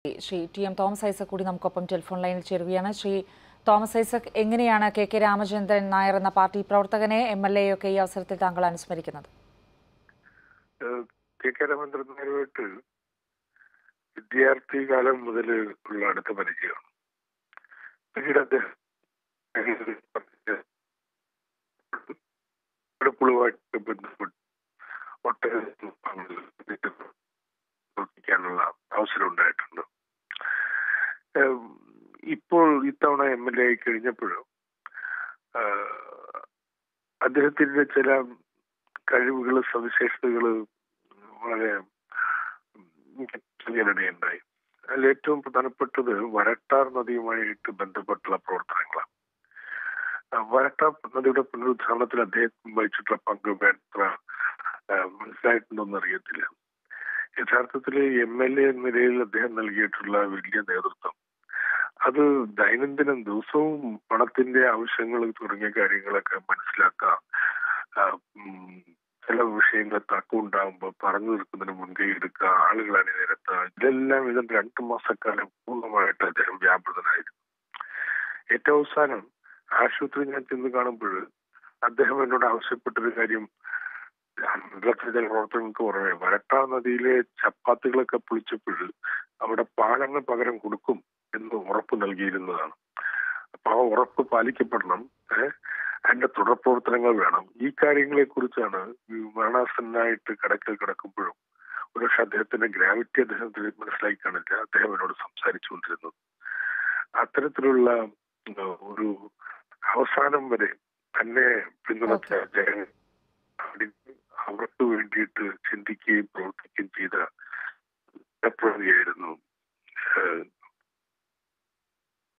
Shri T M Thomas Isaac കൂടി നമുക്കൊപ്പം telephone ലൈനിൽ ചേരുകയാണ് ശ്രീ തോമസ് ഐസക് എങ്ങനെയാണ് കെ കെ രാമചന്ദ്രൻ നായർ എന്ന പാർട്ടി പ്രവർത്തകനെ എം എൽ എ ഒക്കെ ഈ അവസരത്തിൽ താങ്കൾ അനുസ്മരിക്കുന്നത് ഏഹ് കെ കെ രാമചന്ദ്രൻ നായരുമായിട്ട് വിദ്യാർത്ഥി കാലം മുതൽ ഉള്ള അടുത്ത പരിചയമാണ് പിന്നീട് അദ്ദേഹം പുളുവായിട്ട് ബന്ധപ്പെട്ട് ഒട്ടേറെ സംഭവങ്ങളിൽ പ്രവർത്തിക്കാനുള്ള അവസരം ഉണ്ടായിട്ടുണ്ട് ഏഹ് ഇപ്പോൾ ഇത്തവണ എം എൽ എ ആയി കഴിഞ്ഞപ്പോഴും അദ്ദേഹത്തിന്റെ ചില കഴിവുകള് സവിശേഷതകള് വളരെ ചെയ്യാനിടയുണ്ടായി അതിൽ ഏറ്റവും പ്രധാനപ്പെട്ടത് വരട്ടാർ നദിയുമായിട്ട് ബന്ധപ്പെട്ടുള്ള പ്രവർത്തനങ്ങളാണ് ആ, വരട്ടാർ നദിയുടെ പുനരുദ്ധാരണത്തിൽ അദ്ദേഹം വഹിച്ചിട്ടുള്ള പങ്ക് വേണ്ട മനസ്സിലായിട്ടുണ്ടോന്ന് അറിയത്തില്ല യഥാർത്ഥത്തിൽ എം എൽ എ എന്ന നിലയിൽ അദ്ദേഹം നൽകിയിട്ടുള്ള വലിയ നേതൃത്വം അത് ദൈനംദിനം ദിവസവും പണത്തിന്റെ ആവശ്യങ്ങൾ തുടങ്ങിയ കാര്യങ്ങളൊക്കെ മനസ്സിലാക്കുക ആ, ഉം, ചില വിഷയങ്ങൾ തർക്കമുണ്ടാകുമ്പോൾ പറഞ്ഞു തീർക്കുന്നതിന് മുൻകൈ എടുക്കുക ആളുകളെ അണിനിരത്തുക ഇതെല്ലാം ഇതിന്റെ രണ്ടു മാസക്കാലം പൂർണ്ണമായിട്ട് അദ്ദേഹം വ്യാപൃതനായിരുന്നു ഏറ്റവും അവസാനം ആശുപത്രി ഞാൻ ചെന്ന് കാണുമ്പോൾ അദ്ദേഹം എന്നോട് ആവശ്യപ്പെട്ടൊരു കാര്യം മണ്ഡലത്തിലെ ചില പ്രവർത്തനങ്ങൾക്ക് പുറമെ വരട്ടാ നദിയിലെ ചപ്പാത്തികളൊക്കെ പൊളിച്ചപ്പോൾ അവിടെ പാലങ്ങൾ പകരം കൊടുക്കും എന്ന് ഉറപ്പ് നൽകിയിരുന്നതാണ് അപ്പൊ ആ ഉറപ്പ് പാലിക്കപ്പെടണം ഏഹ് അതിന്റെ തുടർ പ്രവർത്തനങ്ങൾ വേണം ഈ കാര്യങ്ങളെ കുറിച്ചാണ് മരണാസന്നായിട്ട് കിടക്കിൽ കിടക്കുമ്പോഴും ഒരുപക്ഷെ അദ്ദേഹത്തിന്റെ ഗ്രാവിറ്റി അദ്ദേഹത്തിന് മനസ്സിലാക്കി കാണില്ല അദ്ദേഹം എന്നോട് സംസാരിച്ചുകൊണ്ടിരുന്നത് അത്തരത്തിലുള്ള ഉം, ഒരു അവസാനം വരെ തന്നെ പിന്തുണച്ച ജനങ്ങൾ അവർക്ക് വേണ്ടിയിട്ട് ചിന്തിക്കുകയും പ്രവർത്തിക്കുകയും ചെയ്ത ജനപ്രതിയായിരുന്നു ഏഹ്,